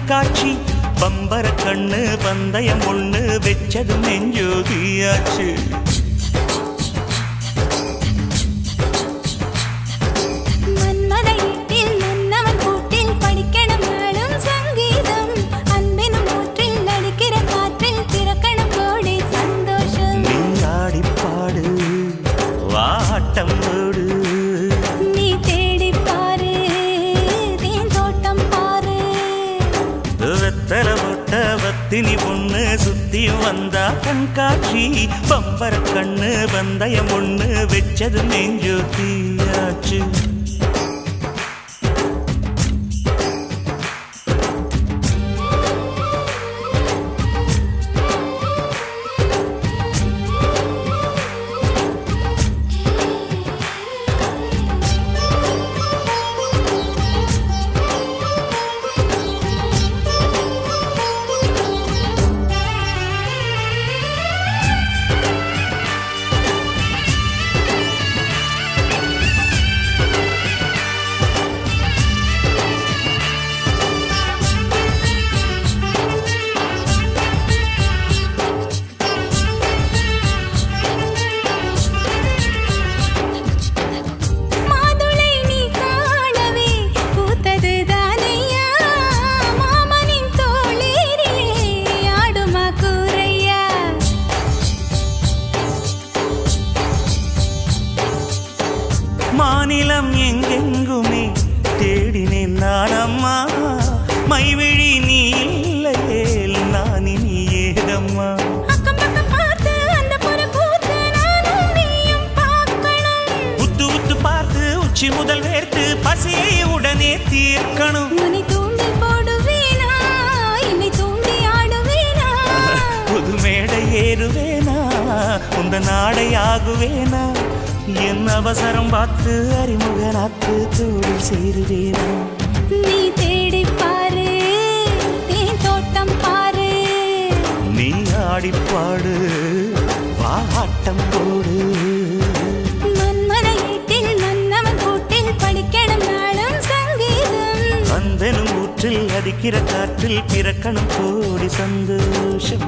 கண்காட்சி பம்பர கண்ணு பந்தயம் ஒண்ணு வெச்சது நெஞ்சோதியாச்சு மன்மத ஈட்டில் மன்னவன் கூட்டில் படிக்கணும் நாளும் சங்கீதம் அன்பினும் ஊற்றில் நடிக்கிற காற்றில் பிறக்கணும் கோடி சந்தோஷம் நீ ஆடிப்பாடு வாட்டம் போடு நீ தேடிப் பாரு தேன் தோட்டம் பாரு வெத்தல ஒட்ட வத்தினி பொண்ணு சுத்தி வந்தா கண்காட்சி பம்பர கண்ணு பந்தயம் ஒண்ணு வெச்சது நெஞ்சோதியாச்சு மாதுளை நீ காணவே பூத்தது தானையா மாமனின் தோளேறியே ஆடுமா கூரையா மாநிலம் எங்கெங்குமே தேடினேன் நானம்மா மைவிழி நீ இல்லையேல் நான் இனி ஏதம்மா அக்கம் பக்கம் பார்த்து அந்த பொறு கூத்து நானும் நீயும் பார்க்கணும் உத்து உத்து பார்த்து உச்சி முதல் வேர்த்து பசியை உடனே தீர்க்கணும் உன்னை தூண்டில் போடுவேனா என்னை தூண்டி ஆடுவேனா புது மேடை ஏறுவேனா உந்த நாடை ஆகுவேனா என் அவசரம் பார்த்து அறிமுகனாக்கு தோடி சேருவேனா நீ தேடிப் பாரு தேன் தோட்டம் பாரு நீ ஆடிப்பாடு வாட்டம் போடு மன்மத ஈட்டில் மன்னவன் கூட்டில் படிக்கணும் நாளும் சங்கீதம் வந்தனும் ஊற்றில் அடிக்கிற காற்றில் பிறக்கணும் கோடி சந்தோஷம்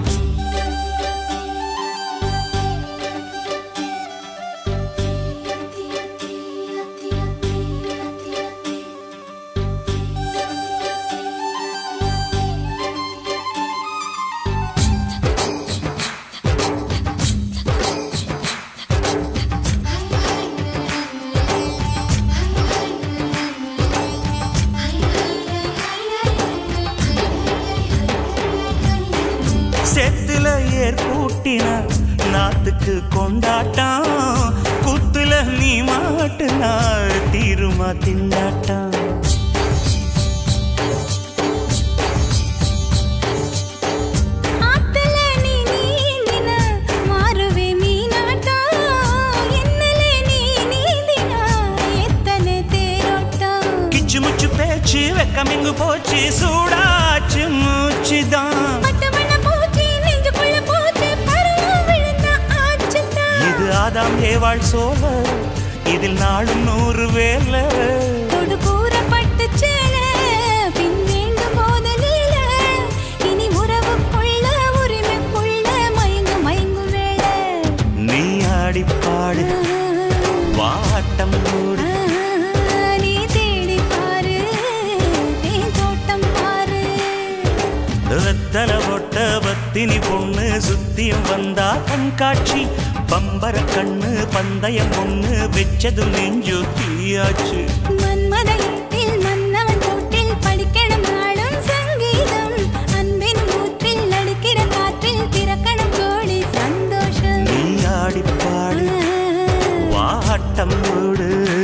செத்துல ஏர் கூட்டினா நாத்துக்கு கொண்டாட்டம் குத்துல நீ மாட்டுனா தீருமா திண்டாட்டம் ஆத்துல நீ நீந்தினா மாறுவே மீனாட்டம் என்னலே நீ நீந்தினா எத்தனை தேரோட்டம் கிச்சு முச்சு பேச்சு வெக்கமெங்கு போச்சு சூடாச்சு மூச்சுதான் பட்டு வண்ண பூச்சி நெஞ்சுக்குள்ள பூச்சி பருவம் விழுந்த ஆச்சுதான் இது ஆதாம் ஏவாள் சோழ இதில் நாளும் நூறு வேலை தொடு கூறப்பட்டு சேல பின் வேண்டும் போதலில இனி உறவுக்குள்ள உரிமைக்குள்ள மயங்கு மயங்கு வேளை நீ ஆடிப்பாடு வாட்டம் போடு நீ தேடி பாரு தேன் தோட்டம் பாரு வெத்தல ஒட்ட பத்தினி பொண்ணு சுத்தியும் வந்தா கண்காட்சி பம்பர கண்ணு பந்தயம் ஒண்ணு வெச்சது நெஞ்சு தீயாச்சு மன்மத ஈட்டில் மன்னவன் கூட்டில் படிக்கணும் நாளும் சங்கீதம் அன்பின் ஊற்றில் நடுக்கிற காற்றில் பிறக்கணும் கோடி சந்தோஷம் நீ ஆடிப்பாடு வாட்டம் போடு